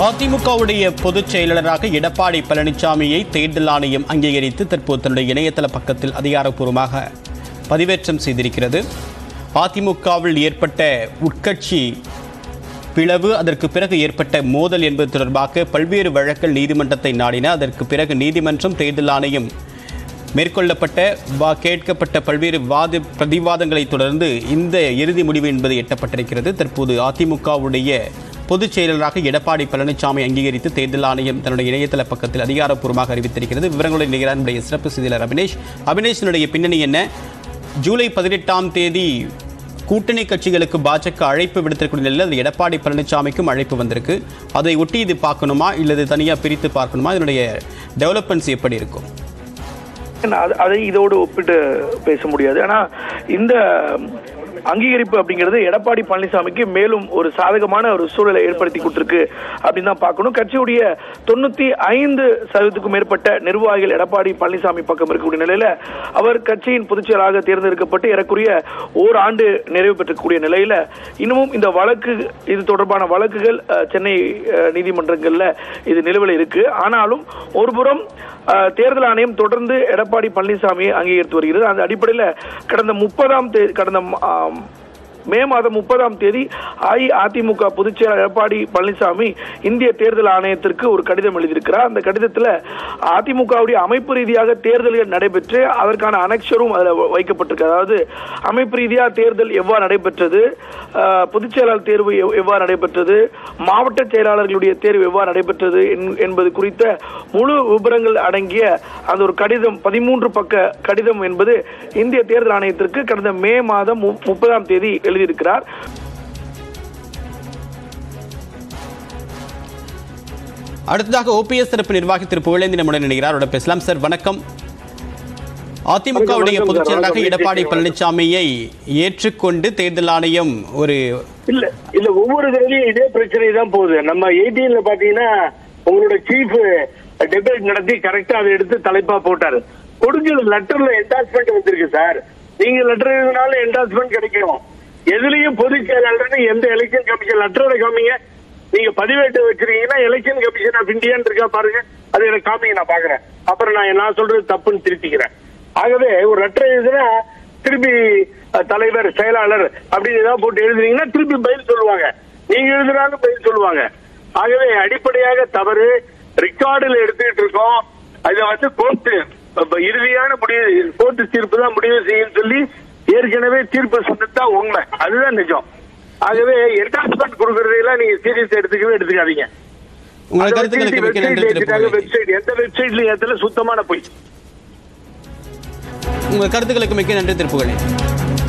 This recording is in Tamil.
அதிமுகவுடைய பொதுச் செயலாளராக எடப்பாடி பழனிசாமியை தேர்தல் ஆணையம் அங்கீகரித்து தற்போது தன்னுடைய இணையதள பக்கத்தில் அதிகாரப்பூர்வமாக பதிவேற்றம் செய்திருக்கிறது அதிமுகவில் ஏற்பட்ட உட்கட்சி பிளவு அதற்கு பிறகு ஏற்பட்ட மோதல் என்பது தொடர்பாக பல்வேறு வழக்குகள் நீதிமன்றத்தை நாடின அதற்கு பிறகு நீதிமன்றம் தேர்தல் ஆணையம் மேற்கொள்ளப்பட்ட வா கேட்கப்பட்ட பல்வேறு வாத பிரதிவாதங்களை தொடர்ந்து இந்த இறுதி முடிவு என்பது எட்டப்பட்டிருக்கிறது தற்போது அதிமுகவுடைய பொதுச் செயலராக எடப்பாடி பழனிசாமி அங்கீகரித்து தேர்தல் ஆணையம் தன்னுடைய இணையதள பக்கத்தில் அதிகாரப்பூர்வமாக அறிவித்திருக்கிறது விவரங்களுடன் நிகழ்ச்சியின் நம்முடைய சிறப்பு செய்தியாளர் அபினேஷ் அபினேஷனுடைய பின்னணி என்ன ஜூலை பதினெட்டாம் தேதி கூட்டணி கட்சிகளுக்கு பாஜக அழைப்பு விடுத்திருக்கூடிய நிலையில் அது எடப்பாடி பழனிசாமிக்கும் அழைப்பு வந்திருக்கு அதை ஒட்டி இது பார்க்கணுமா இல்லது தனியாக பிரித்து பார்க்கணுமா இதனுடைய டெவலப்மெண்ட்ஸ் எப்படி இருக்கும் அது- அதை இதோடு ஒப்பிட்டு பேச முடியாது ஆனா இந்த அங்கீகரிப்பு அப்படிங்கிறது எடப்பாடி பழனிசாமிக்கு மேலும் ஒரு சாதகமான ஒரு சூழலை ஏற்படுத்தி கொடுத்திருக்கு அப்படின்னு தான் பார்க்கணும் கட்சியுடைய தொண்ணூத்தி ஐந்து சதவீதத்துக்கும் மேற்பட்ட நிர்வாகிகள் எடப்பாடி பழனிசாமி பக்கம் இருக்கக்கூடிய நிலையில அவர் கட்சியின் பொதுச்செயலாளராக தேர்ந்தெடுக்கப்பட்டு ஏறக்குறைய ஓராண்டு நிறைவு பெற்றக்கூடிய நிலையில இன்னமும் இந்த வழக்கு இது தொடர்பான வழக்குகள் அஹ், சென்னை அஹ், நீதிமன்றங்கள்ல இது நிலுவையில் இருக்கு ஆனாலும் ஒருபுறம் அஹ், தேர்தல் ஆணையம் தொடர்ந்து எடப்பாடி பழனிசாமியை அங்கீகரித்து வருகிறது அந்த அடிப்படையில் கடந்த முப்பதாம் தேதி கடந்த ஆம், மே மாதம் முப்பதாம் தேதி அஇஅதிமுக பொதுச் செயலாளர் எடப்பாடி பழனிசாமி இந்திய தேர்தல் ஆணையத்திற்கு ஒரு கடிதம் எழுதியிருக்கிறார் அந்த கடிதத்தில் அதிமுகவுடைய அமைப்பு ரீதியாக தேர்தல்கள் நடைபெற்று அதற்கான அனெக்ஷரும் அதில் வைக்கப்பட்டிருக்கு அதாவது அமைப்பு ரீதியாக தேர்தல் எவ்வாறு நடைபெற்றது அஹ், பொதுச் செயலாளர் தேர்வு எவ்- எவ்வாறு நடைபெற்றது மாவட்ட செயலாளர்களுடைய தேர்வு எவ்வாறு நடைபெற்றது என்- என்பது குறித்த முழு விவரங்கள் அடங்கிய அந்த ஒரு கடிதம் பதிமூன்று பக்க கடிதம் என்பது இந்திய தேர்தல் ஆணையத்திற்கு கடந்த மே மாதம் மு- முப்பதாம் தேதி எழுதியிருக்கிறார் அடுத்ததாக ஓபிஎஸ் தரப்பு நிர்வாகி திரு புகழேந்தி நம்முடன் நினைக்கிறார் அவரோட பேசலாம் சார் வணக்கம் அதிமுகவுடைய வணக்கம் பொதுச் சார். செயலராக வணக்கம். எடப்பாடி பழனிசாமியை ஏற்றுக்கொண்டு தேர்தல் ஆணையம் ஒரு இல்ல இல்ல ஒவ்வொரு தடவையும் இதே பிரச்சனை தான் போகுது நம்ம எயிட்டீன்ல பாத்தீங்கன்னா உங்களோட சீஃப் டிபேட் நடத்தி கரெக்டா அதை எடுத்து தலைப்பா போட்டாரு கொடுக்கிற லெட்டர்ல என்டாஸ்மெண்ட் வந்திருக்கு சார் நீங்க லெட்டர் எழுதினாலும் என்டாஸ்மெண்ட் கிடைக்கும் எதுலயும் பொதுச் செயலாளர்னு எந்த எலெக்ஷன் கமிஷன் லெட்டரோட காமிங்க நீங்க பதிவேட்டு வச்சிருக்கீங்கன்னா எலெக்ஷன் கமிஷன் ஆஃப் இந்தியான்னு இருக்கா பாருங்க அது எனக்கு காமிங்க நான் பாக்குறேன் அப்புறம் நான் நான் சொல்றது தப்புன்னு திருத்திக்கிறேன் ஆகவே ஒரு லெட்டர் எழுதுனா திருப்பி அஹ், தலைவர் செயலாளர் அப்படின்னு ஏதாவது போட்டு எழுதுனீங்கன்னா திருப்பி பதில் சொல்லுவாங்க நீங்க எழுதுனாலும் பதில் சொல்லுவாங்க ஆகவே அடிப்படையாக தவறு ரெக்கார்டில் எடுத்துக்கிட்டு இருக்கோம் அதை வந்து கோர்ட்டு இறுதியான முடிவு கோர்ட்டு தீர்ப்பு தான் முடிவு செய்யும் சொல்லி ஏற்கனவே தீர்ப்பு சொன்னதுதான் உண்மை அதுதான் நிஜம் ஆகவே என்டாஸ்மெண்ட் கொடுக்கறதையெல்லாம் நீங்க சீரியஸ் எடுத்துக்கவே எடுத்துக்காதீங்க உங்கள் அதை கருத்துக்களுக்கு வச்சு மிக்க நன்றி website திரு ஏத்திட்டாங்க, புகழேந்தி website. எந்த வெப்சைட்லயும் ஏத்தல சுத்தமான பொய் உங்கள் கருத்துக்களுக்கு மிக்க நன்றி திரு புகழேந்தி